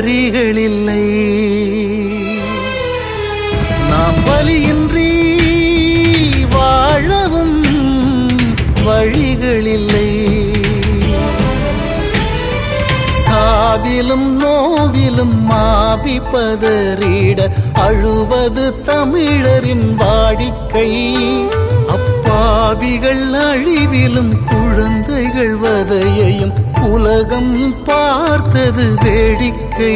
வரிகளில்லை நாம் வலியின்றி வாழவும் வழிகளில்லை சாவிலும் நோவிலும் மாவி பதறிட அழுவது தமிழரின் வாடிக்கை அப்பாவிகள் அழிவிலும் குழந்தைகள் வதையையும் உலகம் பார்த்தது வேடிக்கை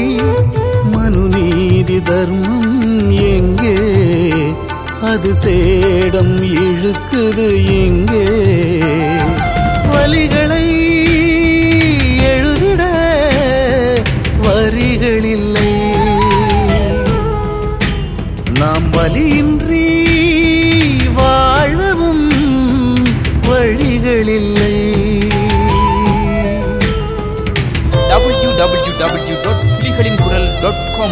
மனுநீதி தர்மம் எங்கே அது சேடம் இழுக்குது எங்கே வலிகளை எழுதிட வரிகளில்லை நாம் வலியின்றி வாழவும் வழிகளில்லை www.புலிகளின்குரல்.com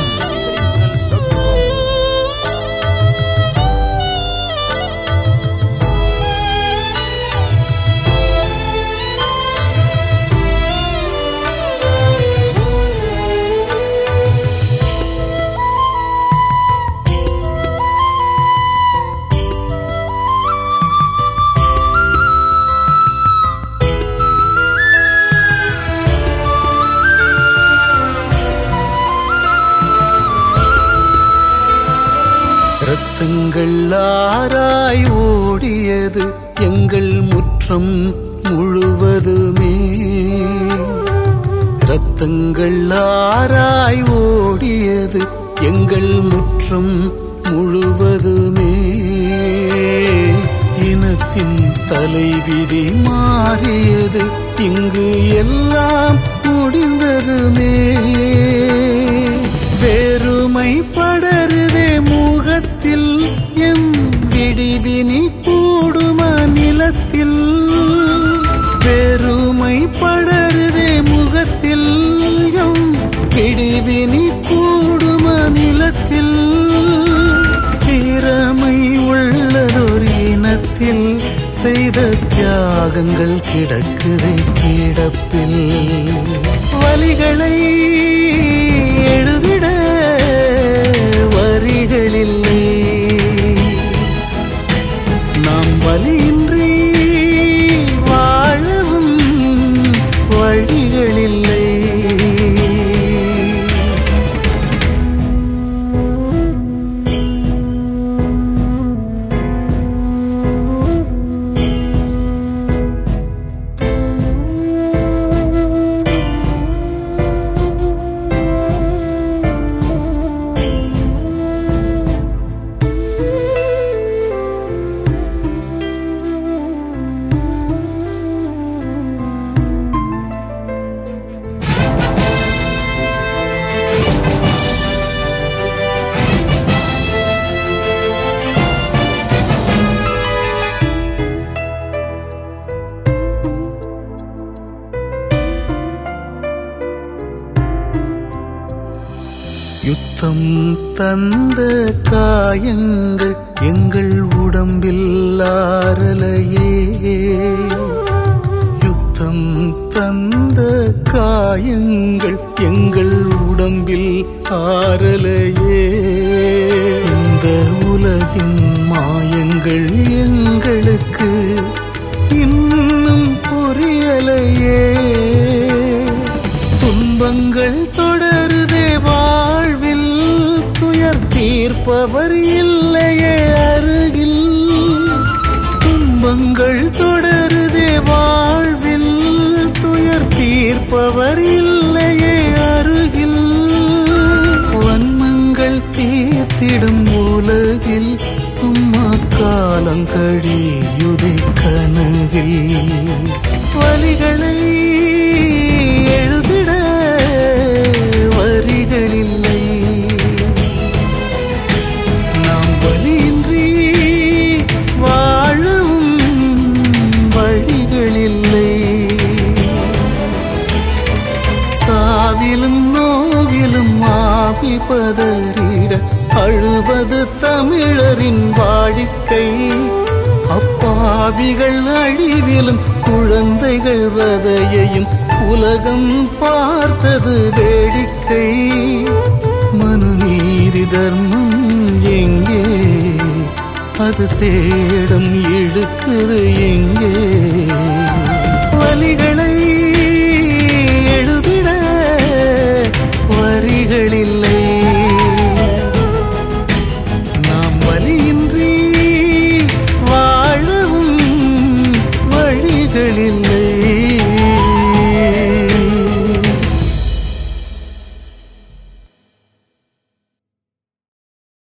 ரத்தங்கள் ஆராய் ஓடியது எங்கள் முற்றம் முழுவதுமே ரத்தங்கள் ஆராய் ஓடியது எங்கள் முற்றம் முழுவதுமே இனத்தின் தலைவிதி மாறியது இங்கு எல்லாம் முடிந்ததுமே வேறுமை படருதே முகத்தில் எம் விடிவினி கூடுமா நிலத்தில் பெருமை படருதே முகத்தில் எம் விடிவினி கூடுமா நிலத்தில் திறமை உள்ளதொரு இனத்தில் செய்த தியாகங்கள் கிடக்குதை கிடப்பில் வலிகளை எழுதிட வரிகளில்லை நாம் வலியின்றி வாழவும் வழிகளில்லை யுத்தம் தந்த காயங்கள் எங்கள் உடம்பில் ஆறலையே யுத்தம் தந்த காயங்கள் எங்கள் உடம்பில் ஆறலையே இந்த உலகின் மாயங்கள் எங்களுக்கு இன்னும் புரியலையே துன்பங்கள் தொடருதே வாழ்வில் துயர் தீர்ப்பவர் இல்லையே அருகில் துன்பங்கள் தொடருதே வாழ்வில் துயர் தீர்ப்பவர் இல்லையே அருகில் வன்மங்கள் தீர்த்திடும் உலகில் சும்மா காலங்கழியுதை கனவில் வலிகளை எழுதிட வரிகளில்லை நாம் வலியின்றி வாழவும் வழிகளில்லை சாவிலும் நோவிலும் ஆவி பதறிட அழுவது தமிழரின் வாடிக்கை அப்பாவிகள் அழிவிலும் குழந்தைகள் வதையையும் உலகம் பார்த்தது வேடிக்கை அது சேடம் இழுக்குது எங்கே வலிகளை எழுதிட வரிகளில்லை நாம் வலியின்றி வாழவும் வழிகளில்லை